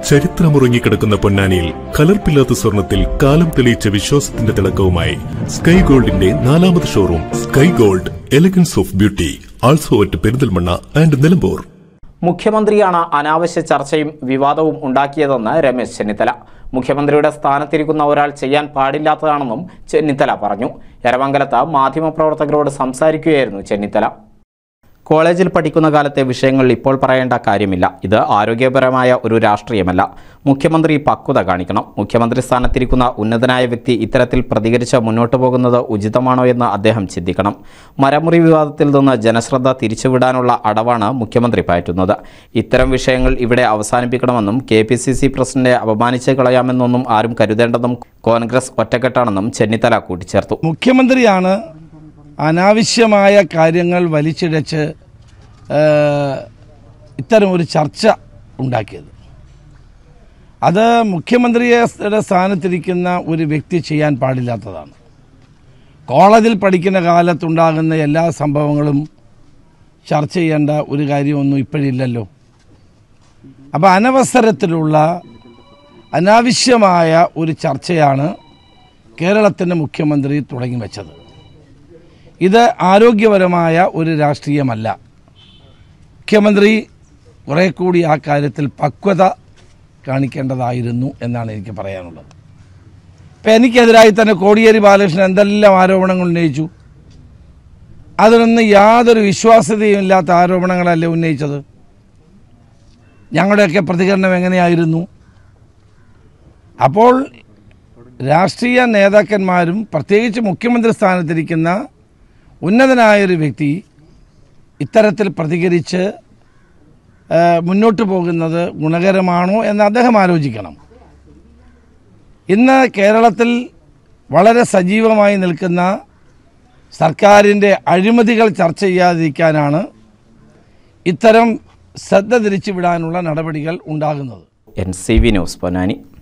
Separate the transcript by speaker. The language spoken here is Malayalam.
Speaker 1: ചരിത്രമുറങ്ങിക്കിടക്കുന്ന പൊന്നാനിയിൽ കലർപ്പില്ലാത്ത സ്വർണത്തിൽ കാലം തെളിയിച്ച വിശ്വാസത്തിന്റെ തിളക്കവുമായി സ്കൈ ഗോൾഡിന്റെ നാലാമത് showroom sky gold elegance of beauty also at Perinthalmanna and Nilambur
Speaker 2: മുഖ്യമന്ത്രിയാണ് അനാവശ്യ ചർച്ചയും വിവാദവും ഉണ്ടാക്കിയതെന്ന് രമേശ് ചെന്നിത്തല മുഖ്യമന്ത്രിയുടെ സ്ഥാനത്തിരിക്കുന്ന ഒരാൾ ചെയ്യാൻ പാടില്ലാത്തതാണെന്നും ചെന്നിത്തല പറഞ്ഞു എരമംഗലത്ത് മാധ്യമപ്രവർത്തകരോട് സംസാരിക്കുകയായിരുന്നു ചെന്നിത്തല കോളേജിൽ പഠിക്കുന്ന കാലത്തെ വിഷയങ്ങൾ ഇപ്പോൾ പറയേണ്ട കാര്യമില്ല ഇത് ആരോഗ്യപരമായ ഒരു രാഷ്ട്രീയമല്ല മുഖ്യമന്ത്രി പക്വത കാണിക്കണം മുഖ്യമന്ത്രി സ്ഥാനത്തിരിക്കുന്ന ഉന്നതനായ വ്യക്തി ഇത്തരത്തിൽ പ്രതികരിച്ച് മുന്നോട്ട് പോകുന്നത് ഉചിതമാണോ എന്ന് അദ്ദേഹം ചിന്തിക്കണം മരമുറി വിവാദത്തിൽ നിന്ന് ജനശ്രദ്ധ തിരിച്ചുവിടാനുള്ള അടവാണ് മുഖ്യമന്ത്രി പയറ്റുന്നത് ഇത്തരം വിഷയങ്ങൾ ഇവിടെ അവസാനിപ്പിക്കണമെന്നും കെ പി സി സി പ്രസിഡന്റെ അപമാനിച്ച് കളയാമെന്നൊന്നും ആരും കരുതേണ്ടെന്നും കോൺഗ്രസ് ഒറ്റക്കെട്ടാണെന്നും ചെന്നിത്തല കൂട്ടിച്ചേർത്തു
Speaker 3: മുഖ്യമന്ത്രിയാണ് അനാവശ്യമായ കാര്യങ്ങൾ വലിച്ചിഴച്ച് ഏഹ്, ഇത്തരം ഒരു ചർച്ച ഉണ്ടാക്കിയത് അത് മുഖ്യമന്ത്രിയുടെ സ്ഥാനത്തിരിക്കുന്ന ഒരു വ്യക്തി ചെയ്യാൻ പാടില്ലാത്തതാണ് കോളേജിൽ പഠിക്കുന്ന കാലത്തുണ്ടാകുന്ന എല്ലാ സംഭവങ്ങളും ചർച്ച ചെയ്യേണ്ട ഒരു കാര്യമൊന്നും ഇപ്പോഴില്ലല്ലോ അപ്പോൾ അനവസരത്തിലുള്ള അനാവശ്യമായ ഒരു ചർച്ചയാണ് കേരളത്തിൻ്റെ മുഖ്യമന്ത്രി തുടങ്ങി വെച്ചത് ഇത് ആരോഗ്യപരമായ ഒരു രാഷ്ട്രീയമല്ല മുഖ്യമന്ത്രി കുറെ കൂടി ആ കാര്യത്തിൽ പക്വത കാണിക്കേണ്ടതായിരുന്നു എന്നാണ് എനിക്ക് പറയാനുള്ളത് ഇപ്പം എനിക്കെതിരായി തന്നെ കോടിയേരി ബാലകൃഷ്ണൻ എന്തെല്ലാം ആരോപണങ്ങൾ ഉന്നയിച്ചു അതിനൊന്നും യാതൊരു വിശ്വാസ്യതയും ഇല്ലാത്ത ആരോപണങ്ങളല്ലേ ഉന്നയിച്ചത് ഞങ്ങളുടെയൊക്കെ പ്രതികരണം എങ്ങനെയായിരുന്നു അപ്പോൾ രാഷ്ട്രീയ നേതാക്കന്മാരും പ്രത്യേകിച്ച് മുഖ്യമന്ത്രി സ്ഥാനത്തിരിക്കുന്ന ഉന്നതനായൊരു വ്യക്തി ഇത്തരത്തിൽ പ്രതികരിച്ച് ആ, മുന്നോട്ട് പോകുന്നത് ഗുണകരമാണോ എന്ന് അദ്ദേഹം ആലോചിക്കണം ഇന്ന് കേരളത്തിൽ വളരെ സജീവമായി നിൽക്കുന്ന സർക്കാരിൻ്റെ അഴിമതികൾ ചർച്ച ചെയ്യാതിരിക്കാനാണ് ഇത്തരം ശ്രദ്ധ തിരിച്ചുവിടാനുള്ള നടപടികൾ ഉണ്ടാകുന്നത്
Speaker 2: N C V news Ponnani